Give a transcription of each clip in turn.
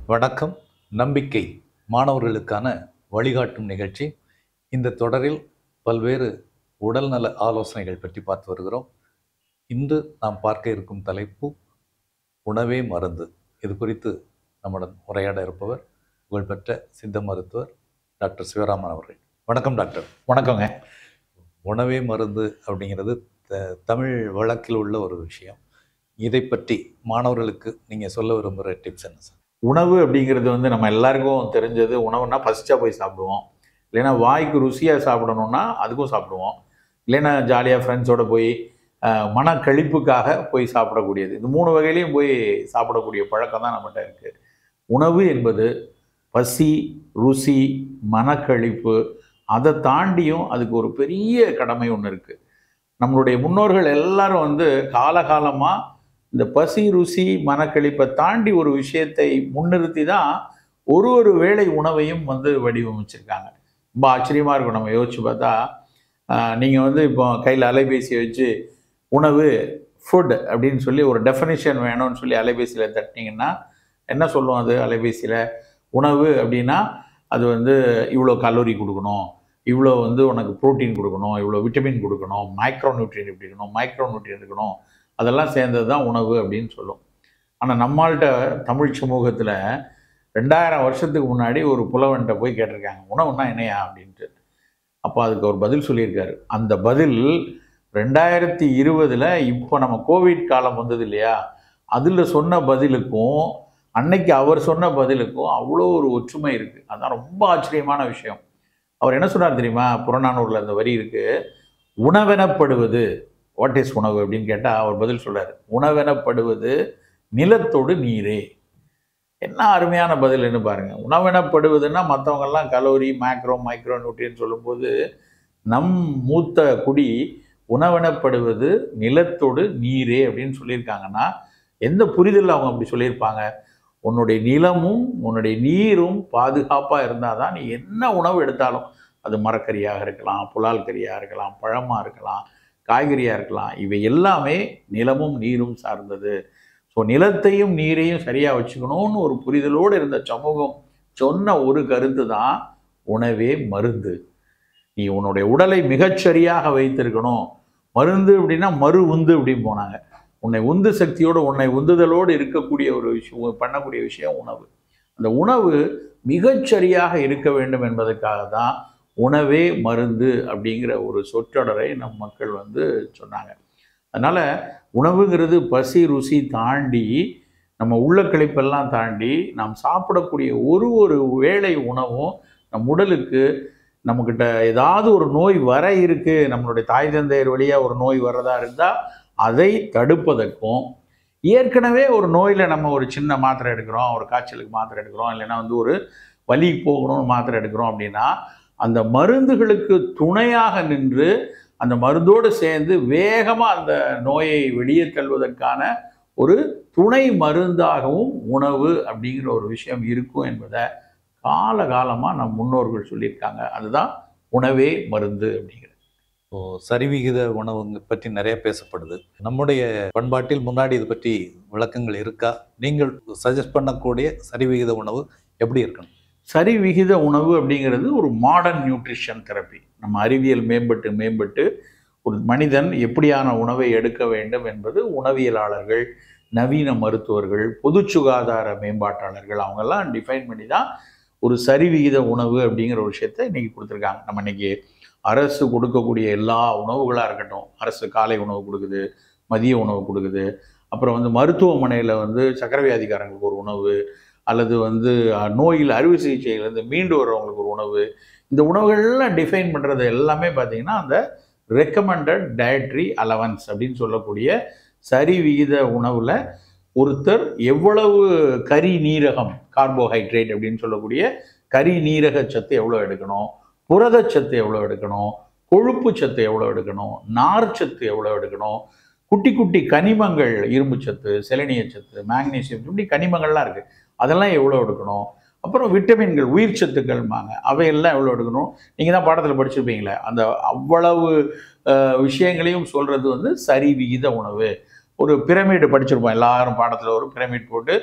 வணக்கம் நம்பிக்கை மாணவர்களுக்கான வழிகாட்டும் நிகழ்ச்சி இந்த தொடரில் பல்வேறு உடல்நல ஆலோசனைகள் பற்றி பார்த்து வருகிறோம் இன்று நாம் பார்க்க இருக்கும் தலைப்பு உணவே மருந்து இது குறித்து நம்முடன் உரையாட இருப்பவர் புகழ்பெற்ற சித்த மருத்துவர் டாக்டர் சிவராமன் அவர்கள் வணக்கம் டாக்டர் வணக்கங்க உணவே மருந்து அப்படிங்கிறது த- தமிழ் வழக்கில் உள்ள ஒரு விஷயம் இதை பற்றி மாணவர்களுக்கு நீங்கள் சொல்ல விரும்புகிற டிப்ஸ் என்ன சார் உணவு அப்படிங்கிறது வந்து நம்ம எல்லாருக்கும் தெரிஞ்சது உணவுனா பசிச்சா போய் சாப்பிடுவோம் இல்லைன்னா வாய்க்கு ருசியாக சாப்பிடணும்னா அதுக்கும் சாப்பிடுவோம் இல்லைன்னா ஜாலியாக ஃப்ரெண்ட்ஸோட போய் அஹ், மன கழிப்புக்காக போய் சாப்பிடக்கூடியது இந்த மூணு வகையிலையும் போய் சாப்பிடக்கூடிய பழக்கம் தான் நம்மகிட்ட இருக்குது உணவு என்பது பசி ருசி மனக்கழிப்பு அதை தாண்டியும் அதுக்கு ஒரு பெரிய கடமை ஒன்று இருக்குது நம்மளுடைய முன்னோர்கள் எல்லாரும் வந்து காலகாலமாக இந்த பசி ருசி மனக்கழிப்பை தாண்டி ஒரு விஷயத்தை முன்னிறுத்தி தான் ஒரு ஒரு வேளை உணவையும் வந்து வடிவமைச்சிருக்காங்க ரொம்ப ஆச்சரியமாக இருக்கும் நம்ம யோசிச்சு பார்த்தா நீங்கள் வந்து இப்போ கையில் அலைபேசியை வச்சு உணவு ஃபுட் அப்படின்னு சொல்லி ஒரு டெஃபனிஷன் வேணும்னு சொல்லி அலைபேசியில் தட்டினீங்கன்னா என்ன சொல்லும் அது அலைபேசியில் உணவு அப்படின்னா அது வந்து இவ்வளோ கலோரி கொடுக்கணும் இவ்வளோ வந்து உனக்கு புரோட்டீன் கொடுக்கணும் இவ்வளோ விட்டமின் கொடுக்கணும் மைக்ரோ நியூட்ரியன் இப்படி இருக்கணும் மைக்ரோ நியூட்ரியன் இருக்கணும் அதெல்லாம் சேர்ந்தது தான் உணவு அப்படின்னு சொல்லும் ஆனால் நம்மள்கிட்ட தமிழ் சமூகத்தில் ரெண்டாயிரம் வருஷத்துக்கு முன்னாடி ஒரு புலவன்கிட்ட போய் கேட்டிருக்காங்க உணவுனா என்னையா அப்படின்ட்டு அப்போ அதுக்கு ஒரு பதில் சொல்லியிருக்காரு அந்த பதில் ரெண்டாயிரத்தி இருபதில் இப்போ நம்ம கோவிட் காலம் வந்தது இல்லையா அதில் சொன்ன பதிலுக்கும் அன்னைக்கு அவர் சொன்ன பதிலுக்கும் அவ்வளோ ஒரு ஒற்றுமை இருக்குது அதான் ரொம்ப ஆச்சரியமான விஷயம் அவர் என்ன சொன்னார் தெரியுமா புறநானூரில் அந்த வரி இருக்குது உணவெனப்படுவது வாட் இஸ் உணவு அப்படின்னு கேட்டால் அவர் பதில் சொல்றாரு உணவெனப்படுவது நிலத்தோடு நீரே என்ன அருமையான பதில்னு பாருங்க உணவெனப்படுவதுன்னா மற்றவங்கெல்லாம் கலோரி மேக்ரோ மைக்ரோ நியூட்ரியன் சொல்லும்போது நம் மூத்த குடி உணவெனப்படுவது நிலத்தோடு நீரே அப்படின்னு சொல்லியிருக்காங்கன்னா எந்த புரிதலில் அவங்க அப்படி சொல்லியிருப்பாங்க உன்னுடைய நிலமும் உன்னுடைய நீரும் பாதுகாப்பாக இருந்தால் தான் நீ என்ன உணவு எடுத்தாலும் அது மரக்கறியாக இருக்கலாம் புலால் கறியாக இருக்கலாம் பழமாக இருக்கலாம் காய்கறியாக இருக்கலாம் இவை எல்லாமே நிலமும் நீரும் சார்ந்தது ஸோ நிலத்தையும் நீரையும் சரியாக வச்சுக்கணும்னு ஒரு புரிதலோடு இருந்த சமூகம் சொன்ன ஒரு கருத்து தான் உணவே மருந்து நீ உன்னுடைய உடலை மிகச்சரியாக வைத்திருக்கணும் மருந்து அப்படின்னா மறு உந்து அப்படின்னு போனாங்க உன்னை உந்து சக்தியோடு உன்னை உந்துதலோடு இருக்கக்கூடிய ஒரு விஷயம் பண்ணக்கூடிய விஷயம் உணவு அந்த உணவு மிகச்சரியாக இருக்க வேண்டும் என்பதற்காக தான் உணவே மருந்து அப்படிங்கிற ஒரு சொற்றொடரை நம் மக்கள் வந்து சொன்னாங்க அதனால் உணவுங்கிறது பசி ருசி தாண்டி நம்ம உள்ள கழிப்பெல்லாம் தாண்டி நாம் சாப்பிடக்கூடிய ஒரு ஒரு வேளை உணவும் நம் உடலுக்கு நம்மக்கிட்ட ஏதாவது ஒரு நோய் வர இருக்கு நம்மளுடைய தாய் தந்தையர் வழியாக ஒரு நோய் வர்றதா இருந்தால் அதை தடுப்பதற்கும் ஏற்கனவே ஒரு நோயில் நம்ம ஒரு சின்ன மாத்திரை எடுக்கிறோம் ஒரு காய்ச்சலுக்கு மாத்திரை எடுக்கிறோம் இல்லைன்னா வந்து ஒரு வலி போகணும்னு மாத்திரை எடுக்கிறோம் அப்படின்னா அந்த மருந்துகளுக்கு துணையாக நின்று அந்த மருந்தோடு சேர்ந்து வேகமாக அந்த நோயை வெளியே தள்ளுவதற்கான ஒரு துணை மருந்தாகவும் உணவு அப்படிங்கிற ஒரு விஷயம் இருக்கும் என்பதை காலகாலமாக நம் முன்னோர்கள் சொல்லியிருக்காங்க அதுதான் உணவே மருந்து அப்படிங்கிறது இப்போ சரிவிகித உணவுங்க பற்றி நிறைய பேசப்படுது நம்முடைய பண்பாட்டில் முன்னாடி இது பற்றி விளக்கங்கள் இருக்கா நீங்கள் சஜஸ்ட் பண்ணக்கூடிய சரிவிகித உணவு எப்படி இருக்கணும் சரி விகித உணவு அப்படிங்கிறது ஒரு மாடர்ன் நியூட்ரிஷன் தெரப்பி நம்ம அறிவியல் மேம்பட்டு மேம்பட்டு ஒரு மனிதன் எப்படியான உணவை எடுக்க வேண்டும் என்பது உணவியலாளர்கள் நவீன மருத்துவர்கள் பொது சுகாதார மேம்பாட்டாளர்கள் அவங்கெல்லாம் டிஃபைன் பண்ணி தான் ஒரு சரிவிகித உணவு அப்படிங்கிற ஒரு விஷயத்தை இன்னைக்கு கொடுத்துருக்காங்க நம்ம இன்னைக்கு அரசு கொடுக்கக்கூடிய எல்லா உணவுகளாக இருக்கட்டும் அரசு காலை உணவு கொடுக்குது மதிய உணவு கொடுக்குது அப்புறம் வந்து மருத்துவமனையில் வந்து சக்கரை வியாதிக்காரங்களுக்கு ஒரு உணவு அல்லது வந்து அஹ், நோயில் அறுவை சிகிச்சையிலேருந்து மீண்டு வர்றவங்களுக்கு ஒரு உணவு இந்த உணவுகள்லாம் டிஃபைன் பண்ணுறது எல்லாமே பார்த்தீங்கன்னா அந்த ரெக்கமெண்டட் டயட்ரி அலவன்ஸ் அப்படின்னு சொல்லக்கூடிய சரி விகித உணவில் ஒருத்தர் எவ்வளவு கரி நீரகம் கார்போஹைட்ரேட் அப்படின்னு சொல்லக்கூடிய கரி நீரக சத்து எவ்வளோ எடுக்கணும் புரதச்சத்து எவ்வளோ எடுக்கணும் கொழுப்பு சத்து எவ்வளோ எடுக்கணும் நார்ச்சத்து எவ்வளோ எடுக்கணும் குட்டி குட்டி கனிமங்கள் இரும்பு சத்து செலனிய சத்து மேக்னீசியம் இப்படி கனிமங்கள்லாம் இருக்குது அதெல்லாம் எவ்வளோ எடுக்கணும் அப்புறம் விட்டமின்கள் உயிர் சத்துக்கள்மாங்க அவையெல்லாம் எவ்வளோ எடுக்கணும் நீங்கள் தான் பாடத்தில் படிச்சிருப்பீங்களே அந்த அவ்வளவு அஹ், விஷயங்களையும் சொல்கிறது வந்து சரி விகித உணவு ஒரு பிரமிடு படிச்சிருப்போம் எல்லாரும் பாடத்தில் ஒரு பிரமிட் போட்டு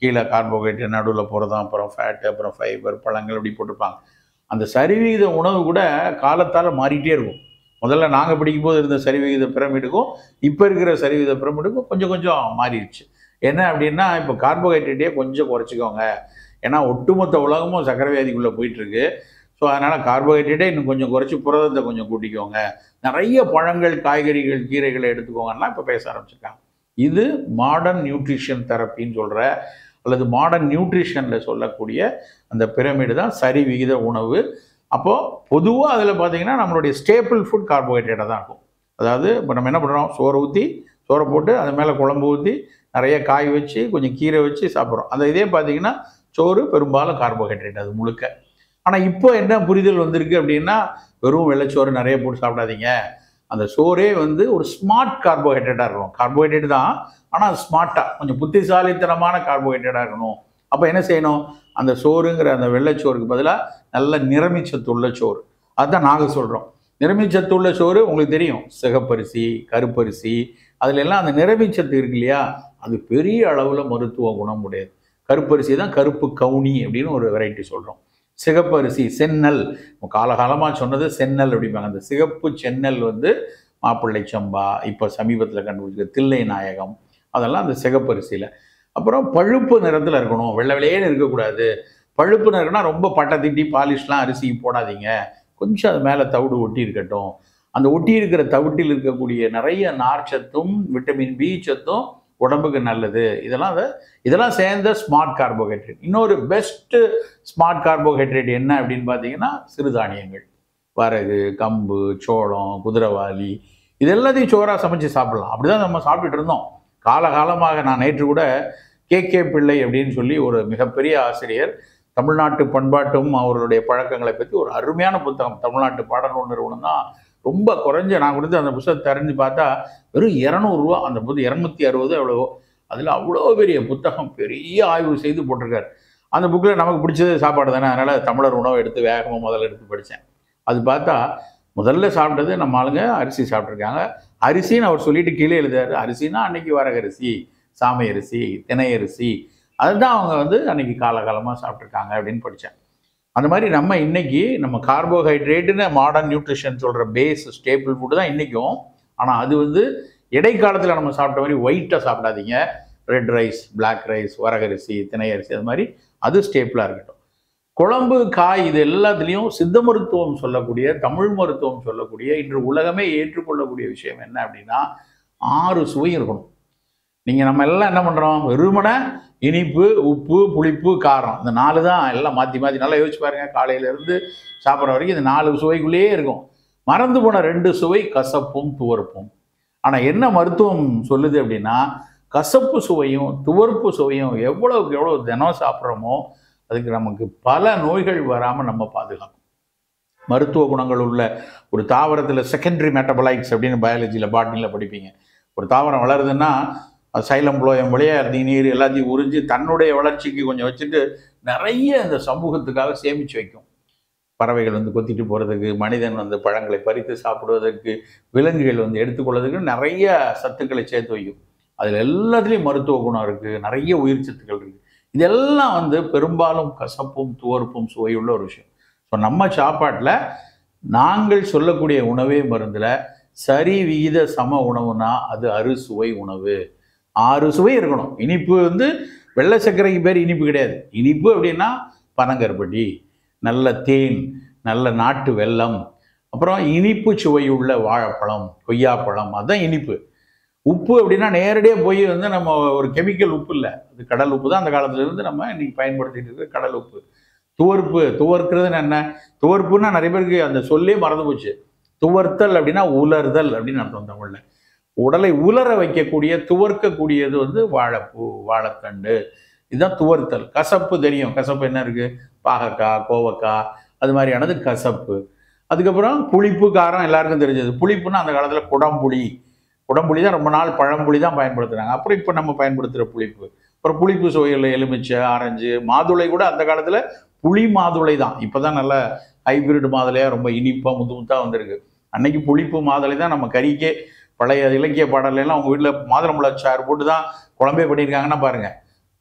கீழே கார்போஹைட்ரேட் நடுவில் போகிறதும் அப்புறம் ஃபேட்டு அப்புறம் ஃபைபர் பழங்கள் இப்படி போட்டிருப்பாங்க அந்த சரிவிகித உணவு கூட காலத்தால் மாறிட்டே இருக்கும் முதல்ல நாங்கள் படிக்கும்போது இருந்த சரிவிகித பிரமிடுக்கும் இப்போ இருக்கிற சரிவிகித பிரமிடுக்கும் கொஞ்சம் கொஞ்சம் மாறிடுச்சு என்ன அப்படின்னா இப்போ கார்போஹைட்ரேட்டே கொஞ்சம் குறைச்சிக்கோங்க ஏன்னா ஒட்டுமொத்த உலகமும் சர்க்கரை வியாதிக்குள்ளே போயிட்டுருக்கு ஸோ அதனால் கார்போஹைட்ரேட்டே இன்னும் கொஞ்சம் குறைச்சி புரதத்தை கொஞ்சம் கூட்டிக்கோங்க நிறைய பழங்கள் காய்கறிகள் கீரைகளை எடுத்துக்கோங்கன்னா இப்போ பேச ஆரம்பிச்சிருக்காங்க இது மாடர்ன் நியூட்ரிஷன் தெரப்பின்னு சொல்கிற அல்லது மாடர்ன் நியூட்ரிஷனில் சொல்லக்கூடிய அந்த பிரமிடு தான் சரி விகித உணவு அப்போது பொதுவாக அதில் பார்த்தீங்கன்னா நம்மளுடைய ஸ்டேபிள் ஃபுட் கார்போஹைட்ரேட்டாக தான் இருக்கும் அதாவது இப்போ நம்ம என்ன பண்ணுறோம் சோறை ஊற்றி சோறை போட்டு அது மேலே குழம்பு ஊற்றி நிறைய காய் வச்சு கொஞ்சம் கீரை வச்சு சாப்பிட்றோம் அந்த இதே பார்த்தீங்கன்னா சோறு பெரும்பாலும் கார்போஹைட்ரேட் அது முழுக்க ஆனால் இப்போ என்ன புரிதல் வந்திருக்கு அப்படின்னா வெறும் வெள்ளைச்சோறு நிறைய போட்டு சாப்பிடாதீங்க அந்த சோறே வந்து ஒரு ஸ்மார்ட் கார்போஹைட்ரேட்டாக இருக்கணும் கார்போஹைட்ரேட் தான் ஆனால் ஸ்மார்ட்டாக கொஞ்சம் புத்திசாலித்தனமான கார்போஹைட்ரேட்டாக இருக்கணும் அப்போ என்ன செய்யணும் அந்த சோறுங்கிற அந்த வெள்ளைச்சோறுக்கு பதிலாக நல்ல நிறமிச்சத்துள்ள சோறு அதுதான் நாங்கள் சொல்கிறோம் நிறமிச்சத்துள்ள சோறு உங்களுக்கு தெரியும் சிகப்பரிசி கருப்பரிசி அதுல எல்லாம் அந்த நிறமிச்சத்து இருக்கு இல்லையா அது பெரிய அளவில் மருத்துவ குணம் உடையது கருப்பரிசி தான் கருப்பு கவுனி அப்படின்னு ஒரு வெரைட்டி சொல்கிறோம் சிகப்பரிசி சென்னல் காலகாலமாக சொன்னது சென்னல் அப்படிம்பாங்க அந்த சிகப்பு சென்னல் வந்து மாப்பிள்ளை சம்பா இப்போ சமீபத்தில் கண்டுபிடிச்ச தில்லை நாயகம் அதெல்லாம் அந்த சிகப்பரிசியில் அப்புறம் பழுப்பு நிறத்தில் இருக்கணும் வெள்ளை வெள்ளையேன்னு இருக்கக்கூடாது பழுப்பு நிறம்னா ரொம்ப பட்டை திட்டி பாலிஷ்லாம் அரிசி போடாதீங்க கொஞ்சம் அது மேலே தவிடு ஒட்டி இருக்கட்டும் அந்த ஒட்டி இருக்கிற தவிட்டில் இருக்கக்கூடிய நிறைய நார்ச்சத்தும் விட்டமின் பி சத்தும் உடம்புக்கு நல்லது இதெல்லாம் அது இதெல்லாம் சேர்ந்த ஸ்மார்ட் கார்போஹைட்ரேட் இன்னொரு பெஸ்ட்டு ஸ்மார்ட் கார்போஹைட்ரேட் என்ன அப்படின்னு பார்த்தீங்கன்னா சிறுதானியங்கள் வரகு கம்பு சோளம் குதிரைவாலி இது எல்லாத்தையும் சோறாக சமைச்சு சாப்பிடலாம் அப்படிதான் நம்ம சாப்பிட்டுட்டு இருந்தோம் காலகாலமாக நான் நேற்று கூட கே கே பிள்ளை அப்படின்னு சொல்லி ஒரு மிகப்பெரிய ஆசிரியர் தமிழ்நாட்டு பண்பாட்டும் அவர்களுடைய பழக்கங்களை பற்றி ஒரு அருமையான புத்தகம் தமிழ்நாட்டு பாடநூல் நிறுவனம் தான் ரொம்ப குறைஞ்ச நான் கொடுத்து அந்த புத்தகத்தை தெரிஞ்சு பார்த்தா வெறும் இரநூறுவா அந்த புத்தகம் இரநூத்தி அறுபது எவ்வளவோ அதில் அவ்வளோ பெரிய புத்தகம் பெரிய ஆய்வு செய்து போட்டிருக்காரு அந்த புக்கில் நமக்கு பிடிச்சது சாப்பாடு தானே அதனால் தமிழர் உணவை எடுத்து வேகமாக முதல்ல எடுத்து படித்தேன் அது பார்த்தா முதல்ல சாப்பிட்டது நம்ம ஆளுங்க அரிசி சாப்பிட்ருக்காங்க அரிசின்னு அவர் சொல்லிட்டு கீழே எழுதாரு அரிசினா அன்னைக்கு வரகரிசி சாமை அரிசி தினை அரிசி அதுதான் அவங்க வந்து அன்னைக்கு காலகாலமாக சாப்பிட்ருக்காங்க அப்படின்னு படித்தேன் அந்த மாதிரி நம்ம இன்னைக்கு நம்ம கார்போஹைட்ரேட்டுன்னு மாடர்ன் நியூட்ரிஷன் சொல்கிற பேஸ் ஸ்டேபிள் ஃபுட்டு தான் இன்றைக்கும் ஆனால் அது வந்து இடைக்காலத்தில் நம்ம சாப்பிட்ட மாதிரி ஒயிட்டாக சாப்பிடாதீங்க ரெட் ரைஸ் பிளாக் ரைஸ் வரகரிசி தினை அரிசி அது மாதிரி அது ஸ்டேப்பிளாக இருக்கட்டும் குழம்பு காய் இது எல்லாத்துலேயும் சித்த மருத்துவம் சொல்லக்கூடிய தமிழ் மருத்துவம் சொல்லக்கூடிய இன்று உலகமே ஏற்றுக்கொள்ளக்கூடிய விஷயம் என்ன அப்படின்னா ஆறு சுவை இருக்கணும் நீங்கள் நம்ம எல்லாம் என்ன பண்ணுறோம் வெறுமனே இனிப்பு உப்பு புளிப்பு காரம் இந்த நாலு தான் எல்லாம் மாற்றி மாற்றி நல்லா யோசிச்சு பாருங்க காலையிலேருந்து சாப்பிட்ற வரைக்கும் இந்த நாலு சுவைக்குள்ளேயே இருக்கும் மறந்து போன ரெண்டு சுவை கசப்பும் துவர்ப்பும் ஆனால் என்ன மருத்துவம் சொல்லுது அப்படின்னா கசப்பு சுவையும் துவர்ப்பு சுவையும் எவ்வளவுக்கு எவ்வளோ தினம் சாப்பிட்றோமோ அதுக்கு நமக்கு பல நோய்கள் வராமல் நம்ம பாதுகாக்கும் மருத்துவ குணங்கள் உள்ள ஒரு தாவரத்தில் செகண்டரி மெட்டபலைட்ஸ் அப்படின்னு பயாலஜியில் பாட்னியில் படிப்பீங்க ஒரு தாவரம் வளருதுன்னா அது சைலம் புலோயம் வழியாக நீர் எல்லாத்தையும் உறிஞ்சு தன்னுடைய வளர்ச்சிக்கு கொஞ்சம் வச்சுட்டு நிறைய இந்த சமூகத்துக்காக சேமித்து வைக்கும் பறவைகள் வந்து கொத்திட்டு போகிறதுக்கு மனிதன் வந்து பழங்களை பறித்து சாப்பிடுவதற்கு விலங்குகள் வந்து எடுத்துக்கொள்வதற்கு நிறைய சத்துக்களை சேர்த்து வைக்கும் அதில் எல்லாத்துலேயும் மருத்துவ குணம் இருக்குது நிறைய உயிர் சத்துக்கள் இருக்குது இதெல்லாம் வந்து பெரும்பாலும் கசப்பும் துவர்ப்பும் சுவையுள்ள ஒரு விஷயம் ஸோ நம்ம சாப்பாட்டில் நாங்கள் சொல்லக்கூடிய உணவே மருந்தில் சரி விகித சம உணவுனா அது அறுசுவை உணவு ஆறு சுவை இருக்கணும் இனிப்பு வந்து வெள்ளை சர்க்கரைக்கு பேர் இனிப்பு கிடையாது இனிப்பு அப்படின்னா பனங்கருப்பட்டி நல்ல தேன் நல்ல நாட்டு வெல்லம் அப்புறம் இனிப்பு சுவையுள்ள வாழைப்பழம் கொய்யாப்பழம் அதுதான் இனிப்பு உப்பு அப்படின்னா நேரடியாக போய் வந்து நம்ம ஒரு கெமிக்கல் உப்பு இல்லை அது கடல் உப்பு தான் அந்த காலத்துல இருந்து நம்ம இன்னைக்கு பயன்படுத்திட்டு இருக்கிற கடல் உப்பு துவர்ப்பு துவர்க்கிறதுன்னு என்ன துவர்ப்புன்னா நிறைய பேருக்கு அந்த சொல்லே மறந்து போச்சு துவர்த்தல் அப்படின்னா உலர்தல் அப்படின்னு அர்த்தம் தமிழ்ல உடலை உலர வைக்கக்கூடிய துவர்க்கக்கூடியது வந்து வாழைப்பூ வாழைத்தண்டு இதுதான் துவர்த்தல் கசப்பு தெரியும் கசப்பு என்ன இருக்கு பாகக்காய் கோவக்காய் அது மாதிரியானது கசப்பு அதுக்கப்புறம் புளிப்பு காரம் எல்லாருக்கும் தெரிஞ்சது புளிப்புன்னா அந்த காலத்தில் குடம்புளி குடம்புளி தான் ரொம்ப நாள் பழம்புளி தான் பயன்படுத்துகிறாங்க அப்புறம் இப்போ நம்ம பயன்படுத்துகிற புளிப்பு அப்புறம் புளிப்பு சுவையில் எலுமிச்சை ஆரஞ்சு மாதுளை கூட அந்த காலத்தில் புளி மாதுளை தான் இப்போ தான் நல்ல ஹைபிரிட் மாதுளையாக ரொம்ப இனிப்பாக முத்து முத்தாக வந்திருக்கு அன்னைக்கு புளிப்பு மாதுளை தான் நம்ம கறிக்கே பழைய இலக்கிய பாடல்ல எல்லாம் உங்கள் வீட்டில் மாதுளம்பழ சாறு போட்டு தான் குழம்பே பண்ணியிருக்காங்கன்னா பாருங்கள்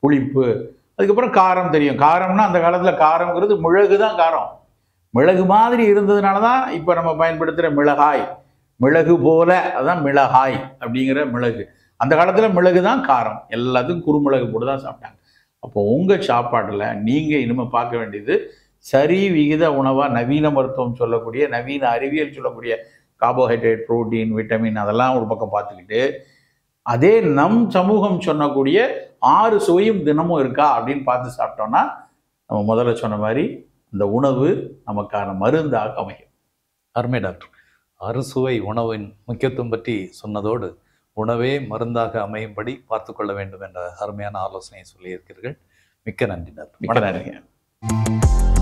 புளிப்பு அதுக்கப்புறம் காரம் தெரியும் காரம்னா அந்த காலத்தில் காரம்ங்கிறது மிளகு தான் காரம் மிளகு மாதிரி இருந்ததுனால தான் இப்போ நம்ம பயன்படுத்துகிற மிளகாய் மிளகு போல அதான் மிளகாய் அப்படிங்கிற மிளகு அந்த காலத்தில் மிளகு தான் காரம் எல்லாத்துக்கும் குறுமிளகு போட்டு தான் சாப்பிட்டாங்க அப்போ உங்கள் சாப்பாட்டில் நீங்கள் இனிமேல் பார்க்க வேண்டியது சரி விகித உணவாக நவீன மருத்துவம் சொல்லக்கூடிய நவீன அறிவியல் சொல்லக்கூடிய கார்போஹைட்ரேட் புரோட்டீன் விட்டமின் அதெல்லாம் ஒரு பக்கம் பார்த்துக்கிட்டு அதே நம் சமூகம் சொன்னக்கூடிய ஆறு சுவையும் தினமும் இருக்கா அப்படின்னு பார்த்து சாப்பிட்டோம்னா நம்ம முதல்ல சொன்ன மாதிரி அந்த உணவு நமக்கான மருந்தாக அமையும் அருமை டாக்டர் அறுசுவை உணவின் முக்கியத்துவம் பற்றி சொன்னதோடு உணவே மருந்தாக அமையும்படி பார்த்து கொள்ள வேண்டும் என்ற அருமையான ஆலோசனையை சொல்லியிருக்கிறீர்கள் மிக்க நன்றி டாக்டர் மிக்க நன்றிங்க